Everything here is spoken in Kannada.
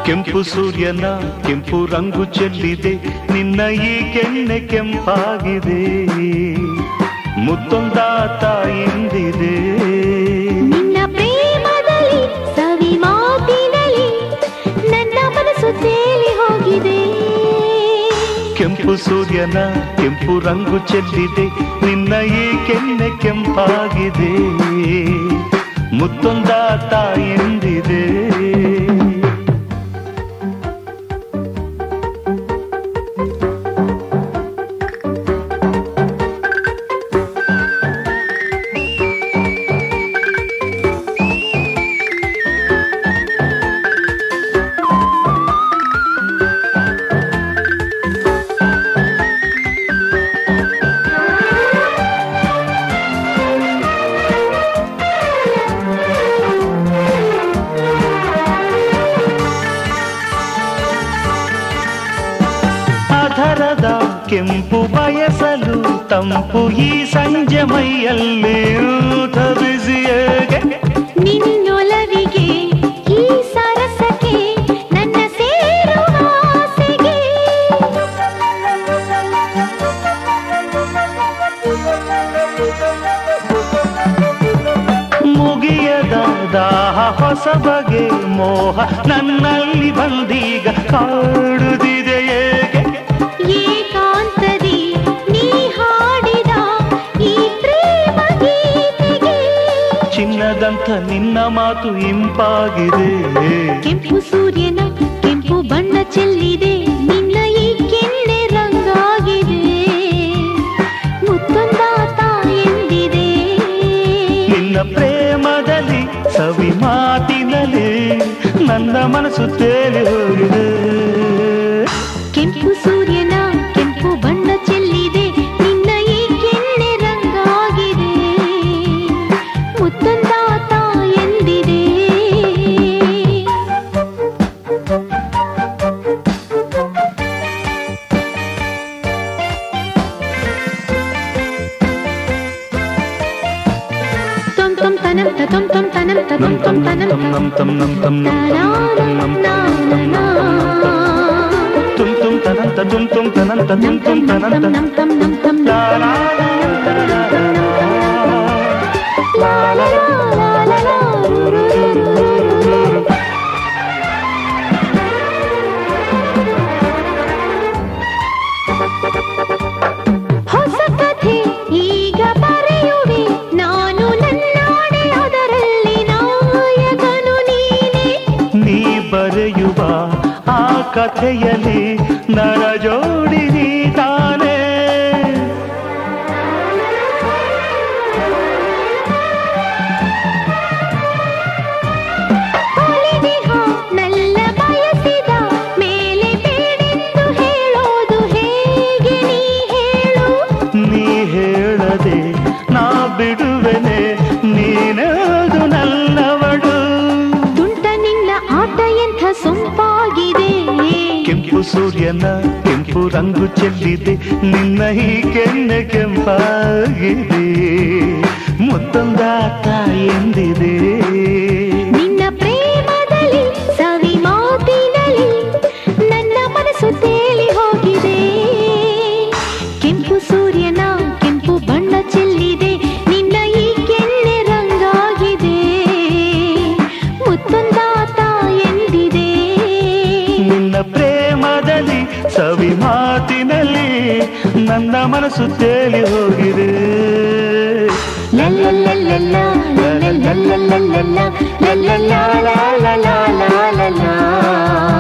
ಕೆಂಪು ಸೂರ್ಯನ ಕೆಂಪು ರಂಗು ಚೆಲ್ಲಿದೆ ನಿನ್ನ ಈ ಕೆನ್ನೆ ಕೆಂಪಾಗಿದೆ ಮುತ್ತೊಂದ ತಾಯಿಂದಿದೆ ನಿನ್ನ ಪ್ರೇಮದಲ್ಲಿ ಸವಿ ಮಾತಿನಲ್ಲಿ ನನ್ನ ಮನಸ್ಸು ತೇಲಿ ಹೋಗಿದೆ ಕೆಂಪು ಸೂರ್ಯನ ಕೆಂಪು ರಂಗು ಚೆಲ್ಲಿದೆ ನಿನ್ನ ಈ ಕೆನ್ನೆ ಕೆಂಪಾಗಿದೆ ಮುತ್ತೊಂದ ತಾಯಿಂದಿದೆ ಅಧರದ ಕೆಂಪು ಬಯಸಲು ತಂಪು ಈ ಸಂಜೆ ಮೈಯಲ್ಲಿ ಊಟ ಬಿಸಿಯೇಗೆ ನಿನ್ನೊಲವಿಗೆ ಈ ಸರಸಕ್ಕೆ ನನ್ನ ಸೇರುವ ಆಸೆಗೆ ಮುಗಿಯದ ದಾಹ ಹೊಸ ಬಗೆ ಮೋಹ ನನ್ನಲ್ಲಿ ಬಂದೀಗ ಕಾಡುತ್ತಿದೆ ಏಕೆ ಏಕಾಂತದಿ ನೀ ಹಾಡಿದ ಈ ಪ್ರೇಮ ಗೀತೆಗೆ ಚಿನ್ನದಂಥ ನಿನ್ನ ಮಾತು ಇಂಪಾಗಿದೆ ಕೆಂಪು ಸೂರ್ಯನ ಕೆಂಪು ಬಣ್ಣ ಚೆಲ್ಲಿದೆ ನಿನ್ನ ಈ ಕೆನ್ನೆ ರಂಗಾಗಿದೆ ಮುತ್ತೊಂದ ತಾಯೆಂದಿದೆ ನಿನ್ನ ಪ್ರೇಮದಲ್ಲಿ ಸವಿ ಮಾತಿನಲ್ಲಿ ನನ್ನ ಮನಸ್ಸು ತೇಲಿ ಹೋಗಿದೆ ಕೆಂಪು ಸೂರ್ಯನ ಕೆಂಪು ಬಣ್ಣ ಚೆಲ್ಲಿದೆ ನಿನ್ನ ಈ ಕೆನ್ನೆ ರಂಗಾಗಿದೆ ಮುತ್ತೊಂದ ತಾಯೆಂದಿದೆ tom tom tanam ta tom tom tanam ta tom tom tanam ta ನಮ್ ತಮ್ ನಮ್ ತಮ್ ನಮ್ ತಮ್ ನಮ್ ತಮ್ ನಮ್ ತುಂ ತುಂ ತನಂತ ತುಂ ತುಂ ತನಂತ ತುಂ ತುಂ ತನಂತ ಲಾ ಲಾ ಲಾ ಲಾ ಲಾ ಲಾ ಲಾ ಲಾ. ಹೊಸ ಕಥೆ ಈಗ ಬರೆಯುವೆ ನಾನು ನನ್ನಾಡೆ ಅದರಲ್ಲಿ ನಾಯಕನು ನೀನೆ ನೀ ಬರೆಯುವ ಆ ಕಥೆಯಲ್ಲಿ ನರ ಜೋಡಿ ನೀ ತಾನೇ ಒಲಿದಿಹ ನಲ್ಲ ಬಯಸಿದ ಮೇಲೆ ಬೇಡೆಂದು ಹೇಳೋದು ಹೇಗೆ ನೀ ಹೇಳು ನೀ ಹೇಳದೆ ನಾ ಬಿಡುವೆನೆ ನೀನದು ನಲ್ಲವಳು ತುಂಟ ನಿನ್ನ ಆಟ ಎಂಥ ಸೊಂಪಾಗಿದೆ ಕೆಂಪು ಸೂರ್ಯನ ಕೆಂಪು ರಂಗು ಚೆಲ್ಲಿದೆ ನಿನ್ನ ಈ ಕೆನ್ನೆ ಕೆಂಪಾಗಿದೆ ಮುತ್ತೊಂದ ತಾಯೆಂದಿದೆ ನಿನ್ನ ಪ್ರೇಮದಲ್ಲಿ ಸವಿ ಮಾತಿನಲ್ಲಿ ನನ್ನ ಮನಸ್ಸು ತೇಲಿ ಹೋಗಿದೆ ಕೆಂಪು ಸೂರ್ಯನ ಕೆಂಪು ಬಣ್ಣ ಚೆಲ್ಲಿದೆ ನಿನ್ನ ಈ ಕೆನ್ನೆ ರಂಗಾಗಿದೆ ಮುತ್ತೊಂದ ತಾಯೆಂದಿದೆ ನಿನ್ನ ಪ್ರೇಮದಲ್ಲಿ ಸವಿ ಮಾತಿನಲ್ಲಿ ನನ್ನ ಮನಸ್ಸು ತೇಲಿ ಹೋಗಿದೆ ಲಲ್ಲಲ್ಲಲ್ಲಲ್ಲ, ಲಲ್ಲಲ್ಲಲ್ಲಲ್ಲಲ್ಲ, ಲಲ್ಲಲ್ಲಾ, ಲಾ, ಲಾ, ಲಾ, ಲಾ, ಲಾ, ಲಾ.